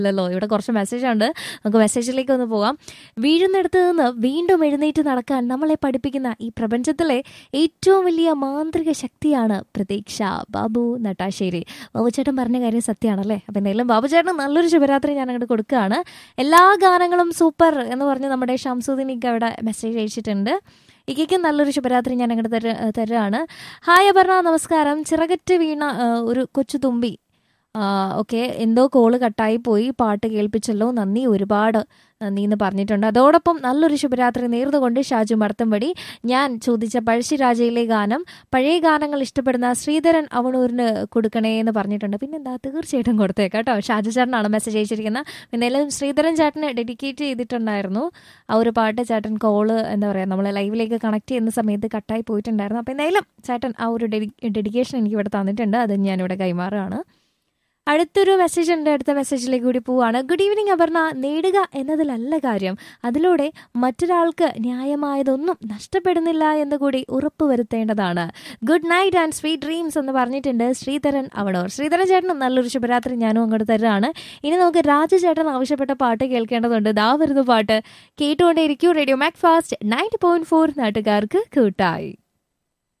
അല്ലല്ലോ ഇവിടെ കുറച്ച് മെസ്സേജ് ഉണ്ട് നമുക്ക് മെസ്സേജിലേക്ക് ഒന്ന് പോവാം വീഴുന്നിടത്ത് നിന്ന് വീണ്ടും എഴുന്നേറ്റ് നടക്കാൻ നമ്മളെ പഠിപ്പിക്കുന്ന ഈ പ്രപഞ്ചത്തിലെ ഏറ്റവും വലിയ മാന്ത്രിക ശക്തിയാണ് പ്രതീക്ഷ ബാബു നട്ടാശ്ശേരി ബാബുചേട്ടൻ പറഞ്ഞ കാര്യം സത്യമാണല്ലേ അപ്പം എന്തായാലും ബാബുചേട്ടൻ നല്ലൊരു ശുഭരാത്രി ഞാൻ അങ്ങോട്ട് കൊടുക്കുകയാണ് എല്ലാ ഗാനങ്ങളും സൂപ്പർ എന്ന് പറഞ്ഞ് നമ്മുടെ ഷംസുദ്ദീനിക്ക് അവിടെ മെസ്സേജ് അയച്ചിട്ടുണ്ട് ഇക്കയ്ക്ക് നല്ലൊരു ശുഭരാത്രി ഞാൻ അങ്ങോട്ട് തര തരുകയാണ് ഹായ് അപർണ നമസ്കാരം ചിറകറ്റ് വീണ ആ, ഒരു കൊച്ചു തുമ്പി ഓക്കെ എന്തോ കോള് കട്ടായി പോയി പാട്ട് കേൾപ്പിച്ചല്ലോ നന്ദി ഒരുപാട് നന്ദി എന്ന് പറഞ്ഞിട്ടുണ്ട് അതോടൊപ്പം നല്ലൊരു ശുഭരാത്രി നേർന്നുകൊണ്ട് ഷാജു മർത്തമ്പടി ഞാൻ ചോദിച്ച പഴശ്ശിരാജയിലെ ഗാനം പഴയ ഗാനങ്ങൾ ഇഷ്ടപ്പെടുന്ന ശ്രീധരൻ അവണൂരിന് കൊടുക്കണേ എന്ന് പറഞ്ഞിട്ടുണ്ട് പിന്നെ എന്താ തീർച്ചയായിട്ടും കൊടുത്തേക്കാം കേട്ടോ ഷാജു ചേട്ടനാണ് മെസ്സേജ് അയച്ചിരിക്കുന്നത് എന്തായാലും ശ്രീധരൻ ചേട്ടന് ഡെഡിക്കേറ്റ് ചെയ്തിട്ടുണ്ടായിരുന്നു ആ ഒരു പാട്ട് ചേട്ടൻ കോള് എന്താ പറയുക നമ്മൾ ലൈവിലേക്ക് കണക്ട് ചെയ്യുന്ന സമയത്ത് കട്ടായി പോയിട്ടുണ്ടായിരുന്നു അപ്പോൾ എന്തായാലും ചേട്ടൻ ആ ഒരു ഡെഡി ഡെഡിക്കേഷൻ എനിക്ക് ഇവിടെ തന്നിട്ടുണ്ട് അത് ഞാനിവിടെ കൈമാറുകയാണ് അടുത്തൊരു മെസ്സേജ് ഉണ്ട് അടുത്ത മെസ്സേജിലേക്ക് കൂടി പോവാണ് ഗുഡ് ഈവനിങ് അപർണ നേടുക എന്നതിലല്ല കാര്യം അതിലൂടെ മറ്റൊരാൾക്ക് ന്യായമായതൊന്നും നഷ്ടപ്പെടുന്നില്ല എന്ന് കൂടി ഉറപ്പുവരുത്തേണ്ടതാണ് good night and sweet dreams എന്ന് പറഞ്ഞിട്ടുണ്ട് ശ്രീധരൻ അവണോർ ശ്രീധരൻ ചേട്ടനും നല്ലൊരു ശുഭരാത്രി ഞാനും അങ്ങോട്ട് തരുകയാണ് ഇനി നമുക്ക് രാജു ചേട്ടൻ ആവശ്യപ്പെട്ട പാട്ട് കേൾക്കേണ്ടതുണ്ട് ദാ വരുന്ന പാട്ട് കേട്ടുകൊണ്ടേയിരിക്കും radio Mac Fast ninety point four നാട്ടുകാർക്ക് കൂട്ടായി